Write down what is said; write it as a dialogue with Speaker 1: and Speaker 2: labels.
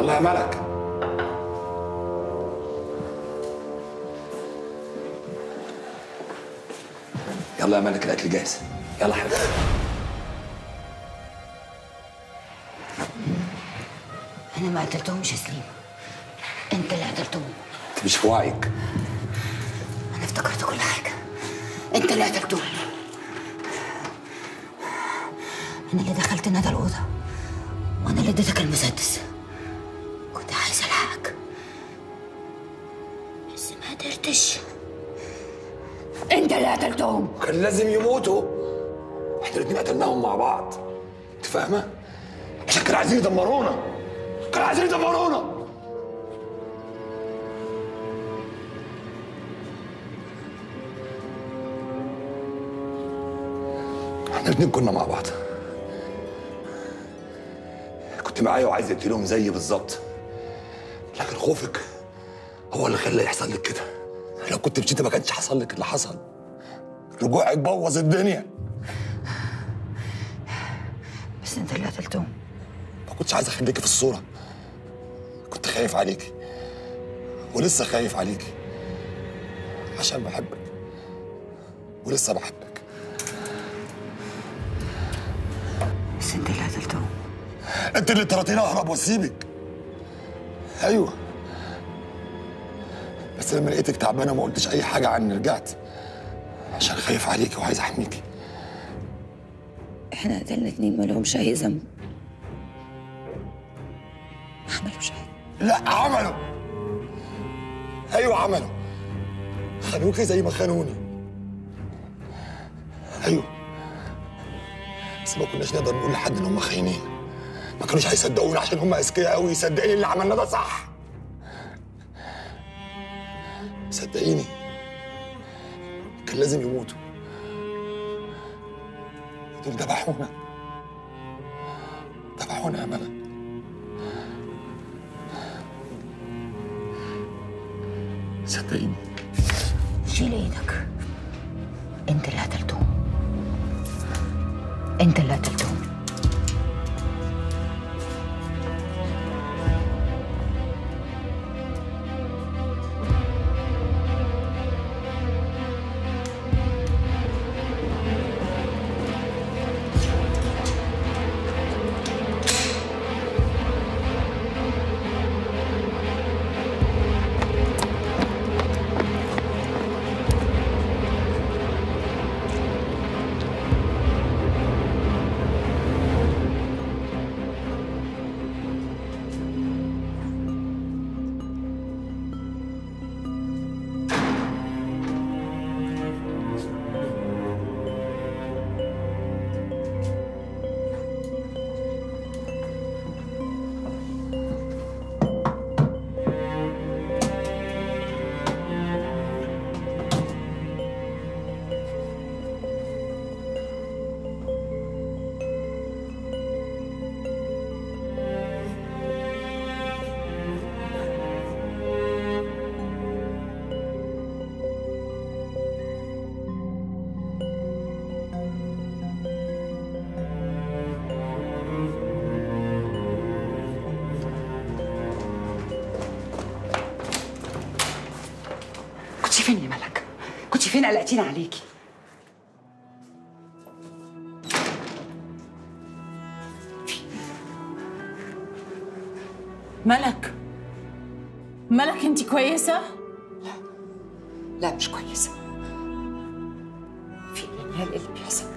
Speaker 1: يلا يا ملك يلا يا ملك الاكل جاهز يلا حبيبي
Speaker 2: انا ما قتلتهمش يا سليم انت اللي قتلتهم
Speaker 1: انت مش في وعيك
Speaker 2: انا افتكرت كل حاجه انت اللي قتلتهم انا اللي دخلت ندى الاوضه وانا اللي اديتك المسدس كنت عايز الحقك بس ما قدرتش انت اللي قتلتهم
Speaker 1: كان لازم يموتوا احنا الاتنين قتلناهم مع بعض انت فاهمه عشان كانوا عايزين يدمرونا كانوا عايزين يدمرونا احنا الاتنين كنا مع بعض كنت معايا وعايز تقتلهم زيي بالظبط لكن خوفك هو اللي خلى يحصل لك كده لو كنت مشيت ما كانش حصل لك اللي حصل رجوعك بوظ الدنيا
Speaker 2: بس انت اللي قتلتهم
Speaker 1: ما كنتش عايز اخليكي في الصوره كنت خايف عليكي ولسه خايف عليكي عشان بحبك ولسه بحبك
Speaker 2: بس انت اللي قتلتهم
Speaker 1: انت اللي اضطريتيني اهرب واسيبك ايوه بس لما لقيتك تعبانه ما قلتش اي حاجه عني رجعت عشان خايف عليكي وعايز احميكي
Speaker 2: احنا قتلنا اتنين ما لهمش اي ذنب ما عملوش حاجه
Speaker 1: لا عملوا ايوه عملوا خانوكي زي ما خانوني ايوه بس ما كناش نقدر نقول لحد ان هم خاينين ما كانوش هيصدقونا عشان هم اذكياء قوي صدقيني اللي عملناه ده صح صدقيني كان لازم يموتوا دول ذبحونا ذبحونا يا ملك صدقيني
Speaker 2: شيل ايدك انت اللي قتلتهم انت اللي قتلتهم
Speaker 3: كنت فين يا ملك؟ كنت فين قلقتيني عليكي؟
Speaker 4: ملك ملك انت كويسة؟
Speaker 3: لا مش كويسة في ايه يا اللي بيحصل